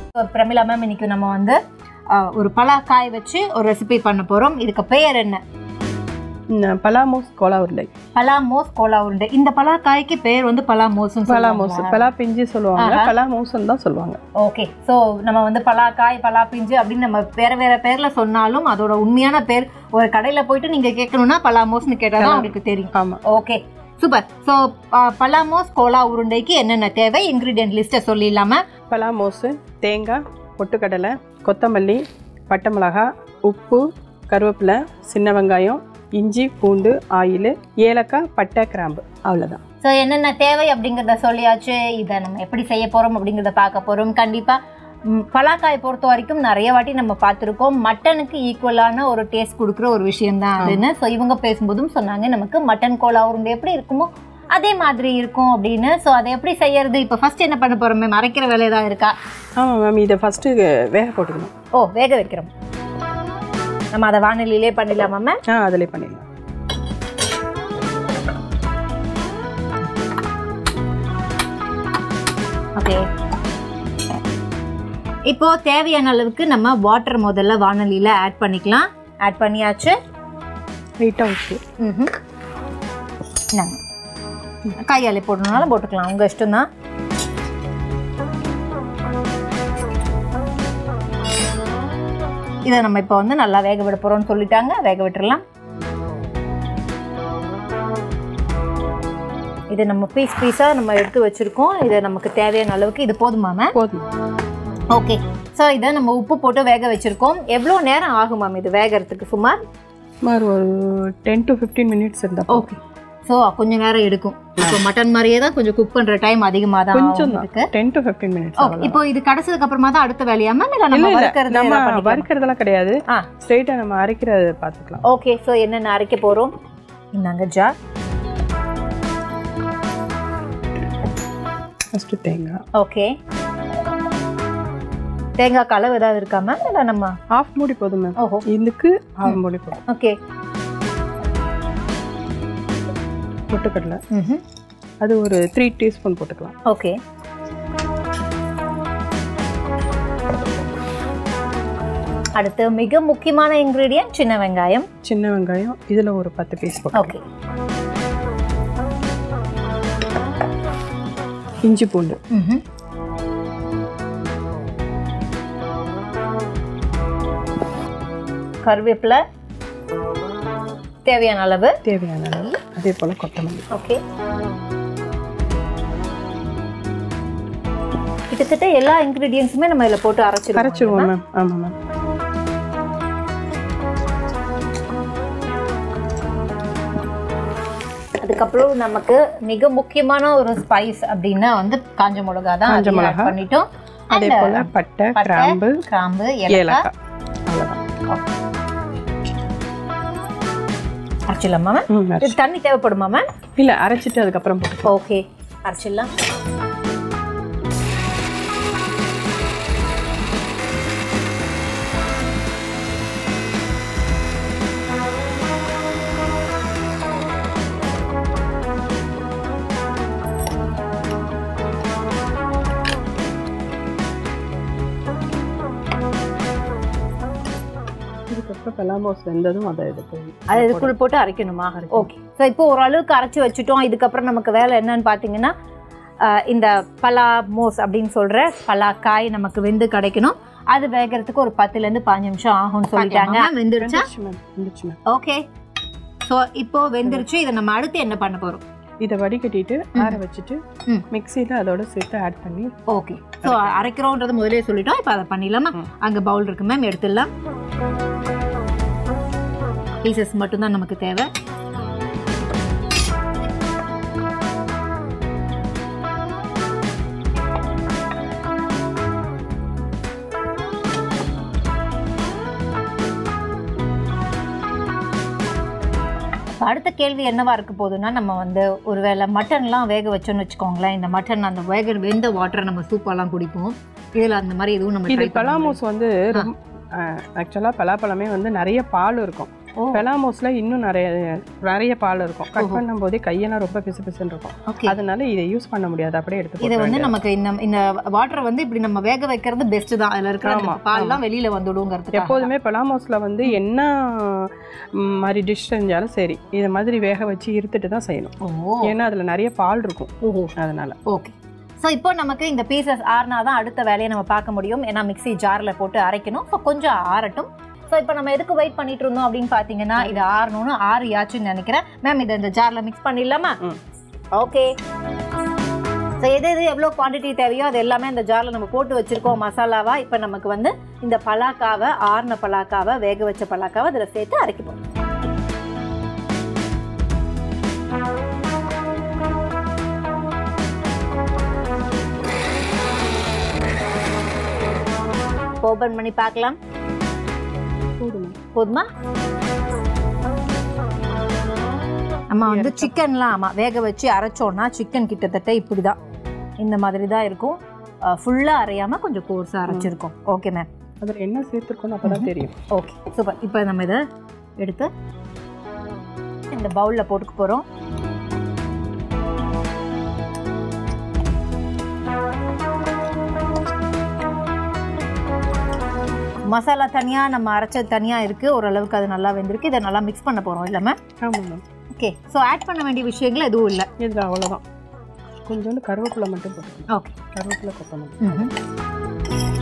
Pramila ma'am இன்னைக்கு நம்ம வந்து அஹ், ஒரு பலாக்காய் வச்சு ஒரு ரெசிபி பண்ண போறோம் இதுக்கு பெயர் என்ன ம், பலாமோஸ் கோலா உருண்டை பலாமோஸ் கோலா உருண்டை இந்த பலாக்காய்க்கு பேர் வந்து பலாமோஸ் பலாமோஸ் பலா பிஞ்சு சொல்லுவாங்க பலாமோஸ்ன்னு தான் சொல்லுவாங்க ஓகே ஸோ நம்ம வந்து பலாக்காய் பலா பிஞ்சு அப்படின்னு நம்ம வேற வேற பேர்ல சொன்னாலும் அதோட உண்மையான பேர் ஒரு கடையில போயிட்டு நீங்க கேட்கணும்னா பலாமோஸ்னு கேட்டால் தான் உங்களுக்கு தெரியும் ஆமா ஓகே சூப்பர் ஸோ பலாமோஸ் கோலா உருண்டைக்கு என்னென்ன தேவை இன்க்ரீடியன்ட் லிஸ்ட்டை சொல்லிடலாமா பலாமோஸ் தேங்காய் பொட்டுக்கடலை கொத்தமல்லி பட்டை மிளகாய் உப்பு கருவேப்பிலை சின்ன வெங்காயம் இஞ்சி பூண்டு ஆயில் ஏலக்காய் பட்டை கிராம்பு அவ்வளோதான் ஸோ என்னென்ன தேவை அப்படிங்கிறத சொல்லியாச்சு இதை நம்ம எப்படி செய்ய போகிறோம் அப்படிங்கிறத பார்க்க போகிறோம் கண்டிப்பாக பலாக்காய் பொறுத்த வரைக்கும் நிறைய வாட்டி நம்ம பார்த்துருக்கோம் மட்டனுக்கு ஈக்குவலான ஒரு டேஸ்ட் கொடுக்குற ஒரு விஷயம் தான் அதுன்னு ஸோ இவங்க பேசும்போதும் சொன்னாங்க நமக்கு மட்டன் கோலா உருண்டை எப்படி இருக்குமோ அதே மாதிரி இருக்கும் அப்படின்னு ஸோ அதை எப்படி செய்யறது இப்போ ஃபர்ஸ்ட் என்ன பண்ண போகிறோம் மேம் அரைக்கிற வேலை ஏதாவது இருக்கா ஆமாம் மேம் இதை ஃபஸ்ட்டு வேக போட்டுக்கணும் ஓ வேக வைக்கிறோம் நம்ம அதை வானிலையிலே பண்ணிடலாமா மேம் ஆ அதிலே பண்ணிடலாம் ஓகே இப்போ தேவையான அளவுக்கு நம்ம வாட்டர் முதல்ல வானொலியில் ஆட் பண்ணிக்கலாம் ஆட் பண்ணியாச்சு லைட்டாக உப்பு ம் கையாலே போடணுனாலும் போட்டுக்கலாம் உங்கள் இஷ்டம் தான் இதை நம்ம இப்போ வந்து நல்லா வேக விட போகிறோம்னு சொல்லிட்டாங்க வேக விட்டுறலாம் இது நம்ம பீஸ் பீஸாக நம்ம எடுத்து வச்சுருக்கோம் இது நமக்கு தேவையான அளவுக்கு இது போதுமா மேம் போதும் ஓகே ஸோ இதை நம்ம உப்பு போட்டு வேக வச்சுருக்கோம் எவ்வளோ நேரம் ஆகும் மேம் இது வேகறதுக்கு சுமார் சுமார் ஒரு டென் டு ஃபிஃப்டீன் மினிட்ஸ் இருந்தால் ஓகே ஸோ கொஞ்சம் நேரம் எடுக்கும் இப்போ மட்டன் மாதிரியே தான் கொஞ்சம் குக் பண்ணுற டைம் அதிகமாக தான் கொஞ்சம் ஆகும் தான் இதுக்கு ten to fifteen minutes okay இப்போ இது கடைசதுக்கு அப்புறமா தான் அடுத்த வேலையா மேம் இல்லை இல்ல நம்ம இல்ல வறுக்கிறது நம்ம எல்லாம் பண்ணிக்கலாமா? வறுக்கிறதெல்லாம் கிடையாது ஆ. ஸ்ட்ரெயிட்டா நம்ம அரைக்கிறத பார்த்துக்கலாம் ஓகே ஸோ என்னென்ன அரைக்க போகிறோம் இந்தாங்க ஜார் ஃபர்ஸ்ட் தேங்காய் ஓகே தேங்காய் கலவு ஏதாவது இருக்கா மேம் இல்லை நம்ம ஆஃப் மூடி போதும் மேம் ஓஹோ இதுக்கு ஆஃப் மூடி போதும் ஓகே பொட்டுக்கடலை ம் அது ஒரு த்ரீ டீஸ்பூன் போட்டுக்கலாம் ஓகே அடுத்து மிக முக்கியமான இன்க்ரீடியன்ட் சின்ன வெங்காயம் சின்ன வெங்காயம் இதுல ஒரு பத்து பீஸ் போட்டு ஓகே இஞ்சி பூண்டு ம்ஹும். கருவேப்பிலை தேவையான அளவு தேவையான அளவு அதே போல கொத்தமல்லி ஓகே கிட்டத்தட்ட எல்லா இன்க்ரீடியன்ஸுமே நம்ம இதில் போட்டு அரைச்சிருக்கோம் கரைச்சிருவோம் மேம் ஆமா மேம் அதுக்கப்புறம் நமக்கு மிக முக்கியமான ஒரு ஸ்பைஸ் அப்படின்னா வந்து காஞ்ச மிளகா தான் காஞ்ச அதையும் add மிளகா. பண்ணிட்டோம் அதே And, போல பட்டை பட்டை, கிராம்பு கிராம்பு ஏலக்காய் ஏலக்காய் அவ்வளோதான் அரைச்சிடலாமா மேம் ம் அரைச்சி- இது தண்ணி தேவைப்படுமா மேம் இல்ல அரைச்சிட்டு அதுக்கப்புறம் போட்டு ஓகே அரைச்சிடலாம் இதுக்கப்புறம் பலாமோஸ் வெந்ததும் அதை எடுத்து அது இதுக்குள் போட்டு அரைக்கணுமா ஓகே ஸோ இப்போ ஓரளவுக்கு அரைச்சி வச்சுட்டோம் இதுக்கப்புறம் நமக்கு வேலை என்னன்னு பார்த்தீங்கன்னா ஆஹ், இந்த பலா மோஸ் அப்படின்னு சொல்கிற பலாக்காய் நமக்கு வெந்து கிடைக்கணும் அது வேகிறதுக்கு ஒரு பத்துலேருந்து பாஞ்சு நிமிஷம் ஆகும்னு சொல்லிட்டாங்க வெந்துருச்சா வெந்துருச்சு மேம் வெந்துருச்சு மேம் ஓகே ஸோ இப்போ வெந்துருச்சு இதை நம்ம அடுத்து என்ன பண்ண போகிறோம் இதை வடிகட்டிட்டு ஆற வச்சுட்டு ம். மிக்ஸியில் அதோட சேர்த்து ஆட் பண்ணி ஓகே ஸோ அரைக்கிறோன்றது முதலே சொல்லிட்டோம் இப்போ அதை பண்ணிடலாமா ம். அங்கே பவுல் இருக்கு மேம் எடுத்துடலாம் பீசஸ் மட்டும்தான் நமக்கு தேவை இப்ப அடுத்த கேள்வி என்னவா இருக்க போகுதுன்னா நம்ம வந்து ஒருவேளை மட்டன்லாம் வேக வச்சோம்னு வச்சுக்கோங்களேன் இந்த மட்டன் அந்த வேக வெந்த வாட்டரை நம்ம சூப்பெல்லாம் குடிப்போம் இதில் அந்த மாதிரி எதுவும் நம்ம இது try பண்ண பலாமோஸ் வந்து ஆக்சுவலாக பலாப்பழமே வந்து நிறைய பால் இருக்கும் ஓ பெலாமோஸ்ல இன்னும் நிறைய நிறைய பால் இருக்கும் கட் பண்ணும் போதே கையெல்லாம் ரொம்ப பிசு பிசுன்னு இருக்கும் ஓகே அதனால இதை யூஸ் பண்ண முடியாது அப்படியே எடுத்து இதை போட்டுற வந்து வேண்டியது. நமக்கு இந்த இந்த வாட்டரை வந்து இப்படி நம்ம வேக வைக்கிறது பெஸ்ட் தான் அதுல இருக்கிற அந்த ஆமா, பால்லாம் வெளியில வந்துடுங்கிறதுக்கு எப்போதுமே பெலாமோஸ்ல வந்து என்ன ம், மாதிரி டிஷ் செஞ்சாலும் சரி இதை மாதிரி வேக வச்சு இருத்துட்டு தான் செய்யணும் ஓ ஏன்னா அதுல நிறைய பால் இருக்கும் ஓஹோ அதனால ஓகே ஸோ இப்போ நமக்கு இந்த பீசஸ் ஆறுனா தான் அடுத்த வேலையை நம்ம பார்க்க முடியும் ஏன்னா மிக்ஸி ஜாரில் போட்டு அரைக்கணும் ஸோ கொஞ்சம் ஆறட்டும் ஸோ இப்போ நம்ம எதுக்கு வெயிட் பண்ணிட்டு இருந்தோம் அப்படின்னு பார்த்தீங்கன்னா இது ஆறணும்னு ஆறியாச்சுன்னு நினைக்கிறேன் மேம் இதை இந்த ஜாரில் மிக்ஸ் பண்ணிடலாமா ம். ஓகே ஸோ எது எது எவ்வளோ குவாண்டிட்டி தேவையோ அது எல்லாமே இந்த ஜாரில் நம்ம போட்டு வச்சிருக்கோம் மசாலாவா இப்போ நமக்கு வந்து இந்த பலாக்காவை ஆறின பலாக்காவை வேக வச்ச பலாக்காவை இதில் சேர்த்து அரைக்க போகிறோம் ஓபன் பண்ணி பார்க்கலாம் போதுமா போதுமா நம்ம வந்து சிக்கன்லாம் ஆமாம் வேக வச்சு அரைச்சோன்னா சிக்கன் கிட்டத்தட்ட இப்படி தான் இந்த மாதிரி தான் இருக்கும் ஃபுல்லாக அரையாமல் கொஞ்சம் கோர்ஸாக அரைச்சிருக்கோம் ஓகே மேம் அதுல என்ன சேர்த்துருக்கோன்னு அப்பதான் தெரியும் ஓகே சூப்பர் இப்போ நம்ம இதை எடுத்து இந்த பவுலில் போட்டுக்க போகிறோம் மசாலா தனியாக நம்ம அரைச்சது தனியாக இருக்குது ஓரளவுக்கு அது நல்லா வெந்திருக்கு இதை நல்லா மிக்ஸ் பண்ண போகிறோம் இல்லை மேம் ஆமா மேம் ஓகே ஸோ ஆட் பண்ண வேண்டிய விஷயங்கள் எதுவும் இல்லை இது அவ்வளவுதான் கொஞ்சோண்டு கருவேப்பிலை மட்டும் போட்டுக்கணும் ஓகே கருவேப்பிலை கொத்தமல்லி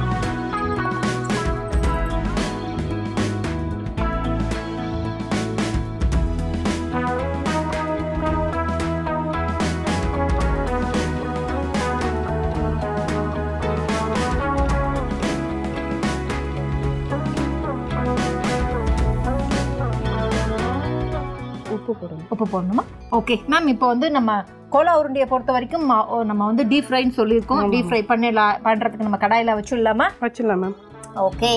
உப்பு போடணும் உப்பு போடணுமா ஓகே மேம் இப்போ வந்து நம்ம கோலா உருண்டையை பொறுத்த வரைக்கும் மா- ஓ, நம்ம வந்து டீப் ஃப்ரைன்னு சொல்லியிருக்கோம் ஆமா. டீப் ஃப்ரை பண்ணிடலாம் பண்ணுறதுக்கு நம்ம கடாயில் வச்சுடலாமா வச்சிடலாம் மேம் ஓகே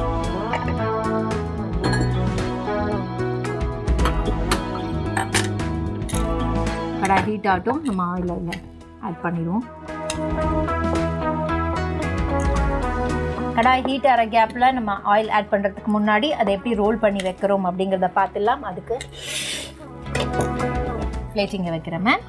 கடாய் ஹீட் ஆகட்டும் நம்ம ஆயில் இல்லை ஆட் பண்ணிடுவோம் கடாய் ஹீட் ஆகிற கேப்பில் நம்ம ஆயில் ஆட் பண்ணுறதுக்கு முன்னாடி அதை எப்படி ரோல் பண்ணி வைக்கிறோம் அப்படிங்கிறத பார்த்துடலாம் அதுக்கு பிளேட்டிங்கை வைக்கிறேன் மேம்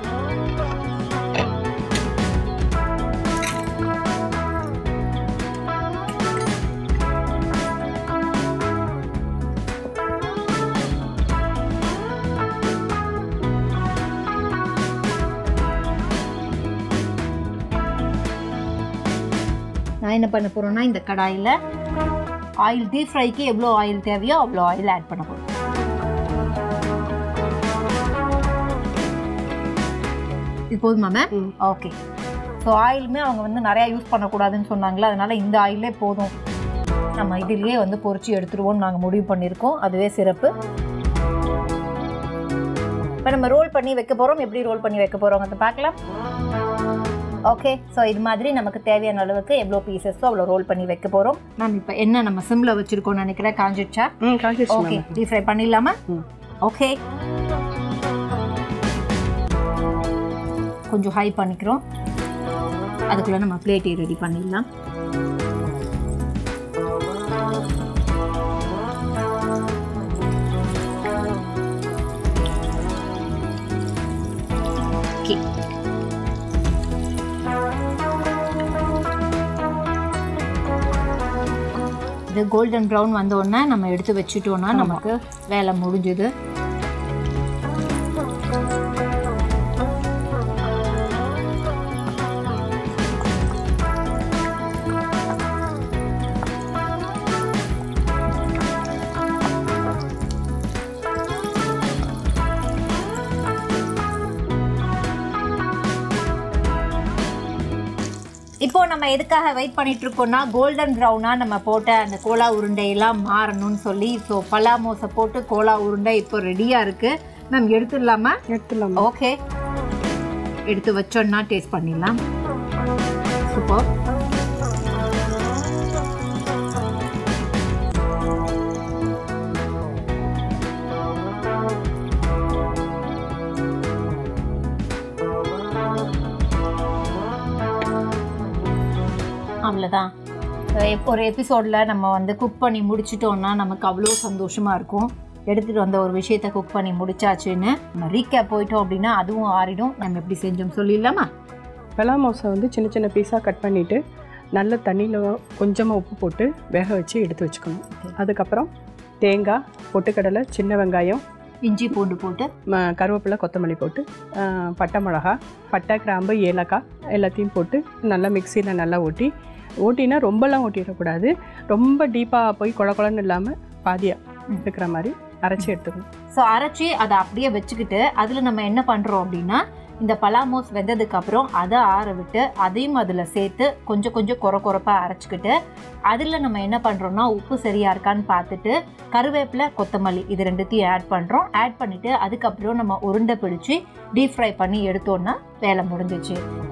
நான் என்ன பண்ண போறேன்னா இந்த கடாயில் ஆயில் டீப் ஃப்ரைக்கு எவ்வளோ ஆயில் தேவையோ அவ்வளோ ஆயில் ஆட் பண்ண போகிறோம் இது போதுமா மேம் ம். ஓகே ஸோ ஆயிலுமே அவங்க வந்து நிறையா யூஸ் பண்ணக்கூடாதுன்னு சொன்னாங்களே அதனால இந்த ஆயிலே போதும் நம்ம இதுலேயே வந்து பொரிச்சு எடுத்துருவோம்னு நாங்கள் முடிவு பண்ணியிருக்கோம் அதுவே சிறப்பு இப்போ நம்ம ரோல் பண்ணி வைக்க போகிறோம் எப்படி ரோல் பண்ணி வைக்க போகிறோம் அதை பார்க்கலாம் ஓகே ஸோ இது மாதிரி நமக்கு தேவையான அளவுக்கு எவ்வளோ பீசஸோ அவ்வளோ ரோல் பண்ணி வைக்க போகிறோம் மேம் இப்போ என்ன நம்ம சிம்ல வச்சுருக்கோம்னு நினைக்கிறேன் காஞ்சிடுச்சா ம் காஞ்சிடுச்சு ஓகே மேம் டீப் ஃப்ரை பண்ணிடலாமா ம். ஓகே கொஞ்சம் ஹை பண்ணிக்கிறோம் அதுக்குள்ளே நம்ம பிளேட்டை ரெடி பண்ணிடலாம் ஓகே இது கோல்டன் ப்ரௌன் வந்த உடனே நம்ம எடுத்து வச்சுட்டோம்னா நமக்கு வேலை முடிஞ்சுது இப்போ நம்ம எதுக்காக வெயிட் பண்ணிட்டு இருக்கோம்னா கோல்டன் ப்ரௌனா நம்ம போட்ட அந்த கோலா உருண்டையெல்லாம் மாறணும்னு சொல்லி ஸோ பலாமோஸை போட்டு கோலா உருண்டை இப்போ ரெடியாக இருக்கு மேம் எடுத்துடலாமா எடுத்துடலாம் ஓகே எடுத்து வச்சோன்னா டேஸ்ட் பண்ணிடலாம் சூப்பர் அவ்வளோதான் ஒரு எபிசோடில் நம்ம வந்து குக் பண்ணி முடிச்சிட்டோம்னா நமக்கு அவ்வளோ சந்தோஷமாக இருக்கும் எடுத்துகிட்டு வந்த ஒரு விஷயத்தை குக் பண்ணி முடிச்சாச்சுன்னு நம்ம ரீகேப் போயிட்டோம் அப்படின்னா அதுவும் ஆறிடும் நம்ம எப்படி செஞ்சோம் சொல்லிடலாமா பலாமோஸை வந்து சின்ன சின்ன பீஸாக கட் பண்ணிவிட்டு நல்ல தண்ணியில் கொஞ்சமாக உப்பு போட்டு வேக வச்சு எடுத்து வச்சுக்கணும் அதுக்கப்புறம் தேங்காய் பொட்டுக்கடலை சின்ன வெங்காயம் இஞ்சி பூண்டு போட்டு ம- கருவேப்பிலை கொத்தமல்லி போட்டு ஆ, பட்டை மிளகா பட்டை கிராம்பு ஏலக்காய் எல்லாத்தையும் போட்டு நல்லா மிக்சியில் நல்லா ஓட்டி ஓட்டினா ரொம்பலாம் ஓட்டிடக்கூடாது ரொம்ப டீப்பாக போய் குழ குழன்னு இல்லாமல் பாதியாக இருக்கிற மாதிரி அரைச்சி எடுத்துக்கணும் ஸோ அரைச்சி அதை அப்படியே வச்சுக்கிட்டு அதில் நம்ம என்ன பண்ணுறோம் அப்படின்னா இந்த பலாமோஸ் வெந்ததுக்கு அப்புறம் அதை ஆற விட்டு அதையும் அதில் சேர்த்து கொஞ்சம் கொஞ்சம் குறை குறைப்பாக அரைச்சிக்கிட்டு அதில் நம்ம என்ன பண்ணுறோம்னா உப்பு சரியா இருக்கான்னு பார்த்துட்டு கருவேப்பிலை கொத்தமல்லி இது ரெண்டுத்தையும் ஆட் பண்ணுறோம் ஆட் பண்ணிவிட்டு அதுக்கப்புறம் நம்ம உருண்டை பிடிச்சி டீப் ஃப்ரை பண்ணி எடுத்தோன்னா வேலை முடிஞ்சிச்சு